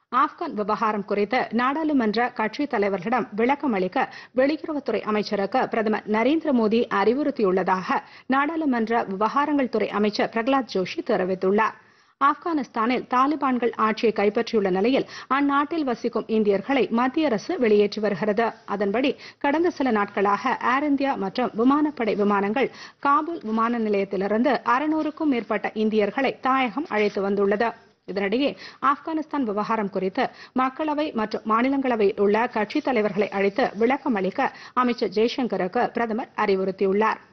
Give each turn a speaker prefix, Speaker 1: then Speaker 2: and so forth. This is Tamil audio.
Speaker 1: ஆப்கான் விவகாரம் குறித்து நாடாளுமன்ற கட்சித் தலைவர்களிடம் விளக்கம் அளிக்க வெளியுறவுத்துறை அமைச்சருக்கு பிரதமர் நரேந்திர மோடி அறிவுறுத்தியுள்ளதாக நாடாளுமன்ற விவகாரங்கள் துறை அமைச்சர் பிரகலாத் ஜோஷி தெரிவித்துள்ளார் ஆப்கானிஸ்தானில் தாலிபான்கள் ஆட்சியை கைப்பற்றியுள்ள நிலையில் அந்நாட்டில் வசிக்கும் இந்தியர்களை மத்திய அரசு வெளியேற்றி வருகிறது அதன்படி கடந்த சில நாட்களாக ஏர் இந்தியா மற்றும் விமானப்படை விமானங்கள் காபூல் விமான நிலையத்திலிருந்து அறுநூறுக்கும் மேற்பட்ட இந்தியர்களை தாயகம் அழைத்து வந்துள்ளது இதனிடையே ஆப்கானிஸ்தான் விவகாரம் குறித்து மக்களவை மற்றும் மாநிலங்களவையில் உள்ள கட்சித் தலைவர்களை அழைத்து விளக்கம் அளிக்க அமைச்சர் ஜெய்சங்கருக்கு பிரதமர் அறிவுறுத்தியுள்ளார்